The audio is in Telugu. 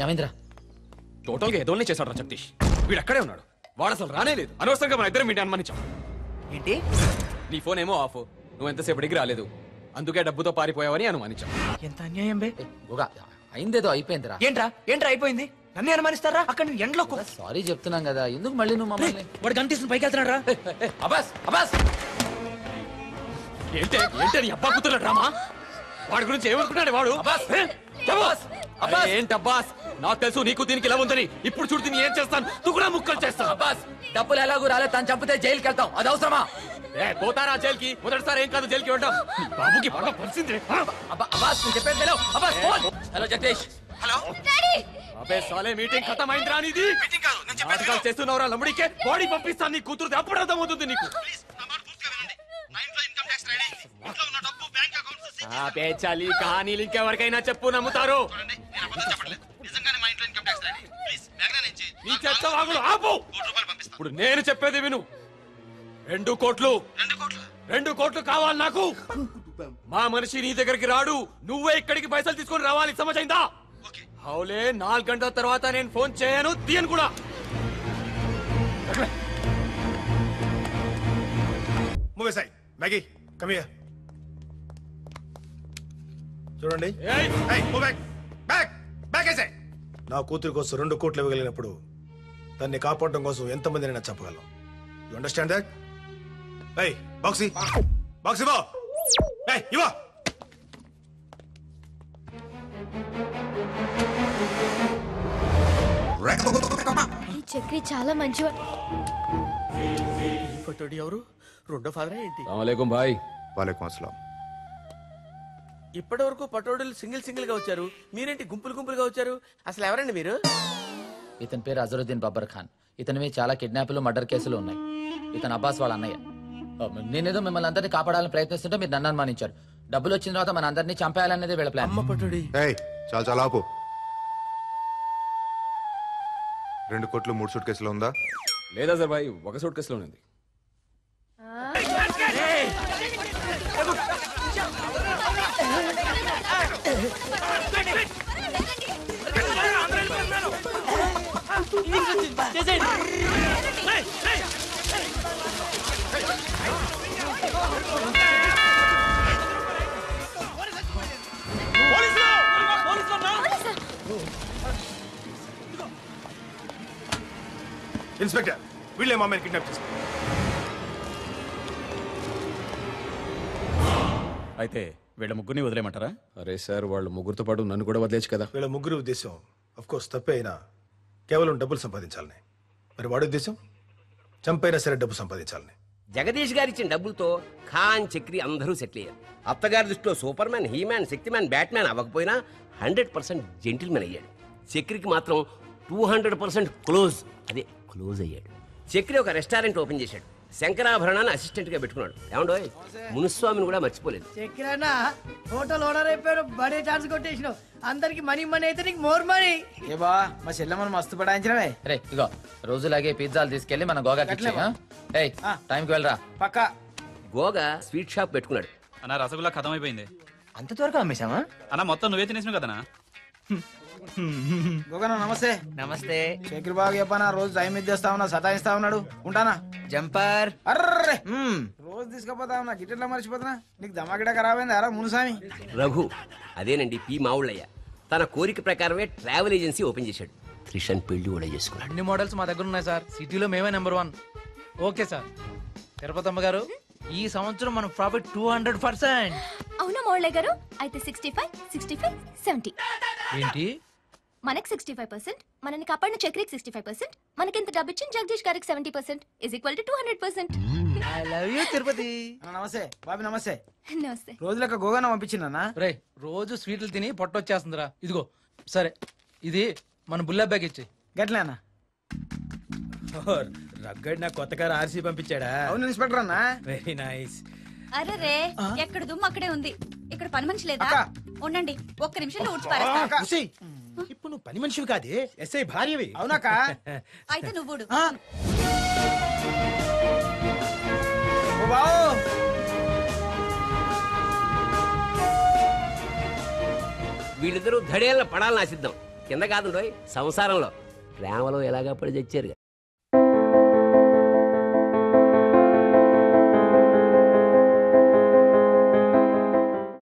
ఏమైందిరా టోటల్ గా ఏదోనే చేశాడు రా జగదీష్ వీడు అక్కడే ఉన్నాడు వాడు అసలు రానే లేదు అనవసరంగా మన ఇద్దరం వీడిని అనుమానించాం ఏంటి నీ ఫోన్ ఏమో ఆఫ్ నువ్వు ఎంతసేపటికి రాలేదు అందుకే డబ్బుతో పారిపోయావని అనుమానించాం ఎంత అన్యాయం బే ఏ, గుగా అయిందేదో అయిపోయిందిరా ఏంట్రా ఏంట్రా అయిపోయింది నన్ను అనుమానిస్తారా అక్కడ నేను ఎండలో కు- సారీ చెప్తున్నాం కదా ఎందుకు మళ్ళీ నువ్వు మమ్మల్ని వాడు గంటేసిన పైకి వెళ్తున్నాడు రా ఏ, ఏ, అబ్బాస్ అబ్బాస్ ఏంటే ఏంటే నీ అబ్బా కూతురు డ్రామా వాడి గురించి ఏమనుకున్నాడు వాడు అబ్బాస్! ఏ? అబ్బాస్! అరే, ఏంటి అబ్బాస్ నాకు తెలుసు నీకు దీనికి ఇలా ఉందని ఇప్పుడు చూడు దీన్ని ఏం చేస్తాను నువ్వు కూడా ముక్కలు చేస్తాను అబ్బాస్ డబ్బులు ఎలాగూ రాలేదు తను చంపితే జైలుకి వెళ్తాం అది అవసరమా ఏ పోతారా జైలుకి మొదటిసారి ఏం కాదు జైలుకి వెళ్ళడం నీ బాబుకి బాగా పరిచింది అబ్బా అబ్బాస్ నువ్వు చెప్పేది విను. అబ్బాస్ ఫోన్ హలో జగదీష్ అబే సాలే మీటింగ్ ఖతం అయిందిరా నీది నాటకాలు చేస్తున్నావురా లమ్మడికే బాడీ పంపిస్తాను నీ కూతురు అప్పుడు అర్థమవుతుంది నీకు ఆ పేచాలి కహానీలు ఇంకెవరికైనా చెప్పు నమ్ముతారు నీ చెత్త వాగుడు ఆపు ఇప్పుడు నేను చెప్పేది విను రెండు కోట్లు రెండు కోట్లు కావాలి నాకు మా మనిషి నీ దగ్గరికి రాడు నువ్వే ఇక్కడికి పైసలు తీసుకొని రావాలి సమజైందా అవులే నాలుగు గంటల తర్వాత నేను ఫోన్ చేయను తీయను కూడా move side Maggie come here చూడండి ఏయ్! ఏయ్ మూవ్ బ్యాక్ బ్యాక్ బ్యాక్ ఐసే నా కూతురు కోసం రెండు కోట్లు ఇవ్వగలిగినప్పుడు దాన్ని కాపాడడం కోసం ఎంతమంది అయినా చెప్పగలం యు అండర్స్టాండ్ దట్ ఏయ్ బాక్సీ బాక్సీ బా ఏయ్ ఇవా ఈ చక్రి చాలా మంచివాడు పట్టోడి ఎవరు రెండో ఫాదర్ ఏంటి అలైకుం భాయ్ వాలేకుం అస్సలాం ఇప్పటి వరకు పట్టోడులు సింగిల్ సింగిల్ గా వచ్చారు మీరేంటి గుంపులు గుంపులుగా వచ్చారు అసలు ఎవరండి మీరు ఇతని పేరు అజరుద్దీన్ బబ్బర్ ఖాన్ ఇతనివి చాలా కిడ్నాపులు మర్డర్ కేసులు ఉన్నాయి ఇతను అబ్బాస్ వాళ్ళ అన్నయ్య ఆ, నేనేదో మిమ్మల్ని అందరినీ కాపాడాలని ప్రయత్నిస్తుంటే మీరు నన్ను అనుమానించారు డబ్బులు వచ్చిన తర్వాత మన అందరినీ చంపేయాలనేది వీళ్ళ ప్లాన్ అమ్మ పట్టోడి ఏయ్ చాలా చాలా ఆపు రెండు కోట్లు మూడు సూట్ కేసులో ఉందా లేదా సార్ భాయ్ ఒక సూట్ కేసులో ఉంది ఇన్స్పెక్టర్ వీళ్ళే మా అమ్మాయిని కిడ్నాప్ చేశారు అయితే వీళ్ళ ముగ్గురిని వదిలేయమంటారా అరే సార్ వాళ్ళు ముగ్గురుతో పాటు నన్ను కూడా వదిలేచ్చు కదా వీళ్ళ ముగ్గురు ఉద్దేశం అఫ్ కోర్స్ తప్పే అయినా కేవలం డబ్బులు సంపాదించాలని మరి వాడి ఉద్దేశం చంపైనా సరే డబ్బు సంపాదించాలని జగదీష్ గారు ఇచ్చిన డబ్బులతో ఖాన్ చక్రి అందరూ సెటిల్ అయ్యారు అత్తగారి దృష్టిలో superman he man Shaktimaan batman అవ్వకపోయినా హండ్రెడ్ పర్సెంట్ జెంటిల్మెన్ అయ్యాడు చక్రికి మాత్రం టూ హండ్రెడ్ పర్సెంట్ క్లోజ్ అదే క్లోజ్ అయ్యాడు చక్రి ఒక రెస్టారెంట్ ఓపెన్ చేశాడు శంకరాభరణాన్ని అసిస్టెంట్ గా పెట్టుకున్నాడు ఏమండో మునుస్వామిని కూడా మర్చిపోలేదు చక్రన్న హోటల్ ఓనర్ అయిపోయాడు బడే ఛాన్స్ కొట్టేసినావు అందరికి మనీ మనీ అయితే నీకు మోర్ మనీ ఏ బా మా చెల్లెమ్మను మస్తు పడాయించినవే రే ఇగో రోజులాగే పిజ్జాలు తీసుకెళ్లి మన గోగాకి ఇచ్చేయ్, ఆ? ఏయ్ టైంకి వెళ్ళరా పక్క గోగా స్వీట్ షాప్ పెట్టుకున్నాడు అన్న రసగుల్లా ఖతం అయిపోయింది అంత త్వరగా అమ్మేశామా అన్న మొత్తం నువ్వే తినేసినావు కదనా గోగన నమస్తే నమస్తే శేఖర్ బాబు చెప్పనా రోజు టైం ఇద్దేస్తా ఉన్నా సతాయిస్తా ఉన్నాడు ఉంటానా జంపర్ అర్రే మ్మ్. రోజు తీసుకపోతా ఉన్నా గిట్టెట్లా మర్చిపోతున్నా నీకు దమాగిడ ఖరాబ్ అయింది అరా మునుసామి రఘు అదేనండి పి మావుళ్ళయ్య తన కోరిక ప్రకారమే ట్రావెల్ ఏజెన్సీ ఓపెన్ చేశాడు త్రిషన్ పెళ్లి కూడా చేసుకున్నాడు అన్ని మోడల్స్ మా దగ్గర ఉన్నాయి సార్ సిటీలో మేమే number one okay sir Tirupatamma గారు ఈ సంవత్సరం మన ప్రాఫిట్ టూ హండ్రెడ్ పర్సెంట్ అవునా మోళ్ళే గారు అయితే sixty five sixty five seventy ఏంటి మనకి సిక్స్టీ ఫైవ్ పర్సెంట్ మనని కాపాడిన చక్రికి సిక్స్టీ ఫైవ్ పర్సెంట్ మనకి ఇంత డబ్బు ఇచ్చిన జగదీష్ గారికి seventy percent is equal to two hundred percent I love you Tirupati నమస్తే బాబీ నమస్తే నమస్తే రోజు లెక్క గోగాన పంపించిందన్నా రే రోజు స్వీట్లు తిని పొట్టొచ్చేస్తుందిరా ఇదిగో సరే ఇది మన బుల్లా బ్యాగ్ ఇచ్చి గట్లేనా రగ్గడ్ నా కొత్త కారు ఆర్సీ పంపించాడా అవును ఇన్స్పెక్టర్ అన్నా వెరీ నైస్ అరే రే ఎక్కడ దుమ్ము అక్కడే ఉంది ఇక్కడ పని మనిషి లేదా అక్క. ఉండండి ఒక్క నిమిషంలో ఊడ్చి పారేస్తా. ఉసేయ్, ఇప్పుడు నువ్వు పని మనిషివి కాదే ఎస్ఐ భార్యవి అవునాక అయితే నువ్వు ఊడు. ఓ బావు వీళ్ళిద్దరూ ధడేళ్ళ పడాలని ఆశిద్దాం కింద కాదు సంసారంలో ప్రేమలో ఎలాగా పడి తెచ్చారు